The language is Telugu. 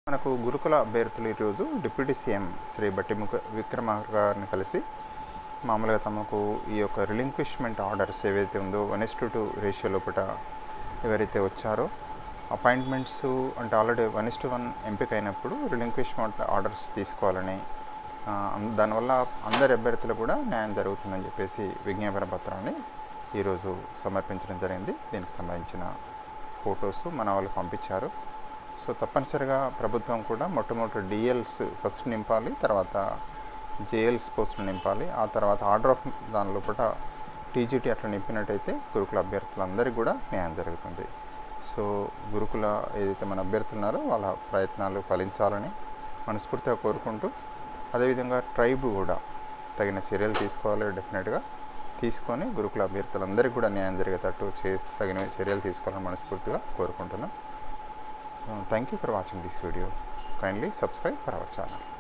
మనకు గురుకుల అభ్యర్థులు ఈరోజు డిప్యూటీ సీఎం శ్రీ బట్టిముఖ విక్రమార్క గారిని కలిసి మామూలుగా తమకు ఈ యొక్క రిలింక్విష్మెంట్ ఆర్డర్స్ ఏవైతే ఉందో one is to two ratio లోపల ఎవరైతే వచ్చారో అపాయింట్మెంట్స్ అంటే already one is to one ఎంపిక అయినప్పుడు రిలింక్విష్మెంట్ ఆర్డర్స్ తీసుకోవాలని ఆ, అం- దానివల్ల అందరి అభ్యర్థులు కూడా న్యాయం జరుగుతుందని చెప్పేసి విజ్ఞాపన పత్రాన్ని ఈరోజు సమర్పించడం జరిగింది దీనికి సంబంధించిన ఫొటోస్ మన వాళ్ళు పంపించారు సో తప్పనిసరిగా ప్రభుత్వం కూడా మొట్టమొదటి డిఎల్స్ ఫస్ట్ నింపాలి తర్వాత జేఎల్స్ పోస్టులు నింపాలి ఆ తర్వాత ఆర్డర్ ఆఫ్ దాని లోపల టీజీటీ అట్లా నింపినట్టయితే గురుకుల అభ్యర్థులందరికీ కూడా న్యాయం జరుగుతుంది సో గురుకుల ఏదైతే మన అభ్యర్థులు ఉన్నారో వాళ్ళ ప్రయత్నాలు ఫలించాలని మనస్ఫూర్తిగా కోరుకుంటూ అదేవిధంగా ట్రైబ్ కూడా తగిన చర్యలు తీసుకోవాలి డెఫినెట్గా తీసుకొని గురుకుల అభ్యర్థులందరికీ కూడా న్యాయం జరిగేటట్టు చేసి తగిన చర్యలు తీసుకోవాలని మనస్ఫూర్తిగా కోరుకుంటున్నాం thank you for watching this video kindly subscribe for our channel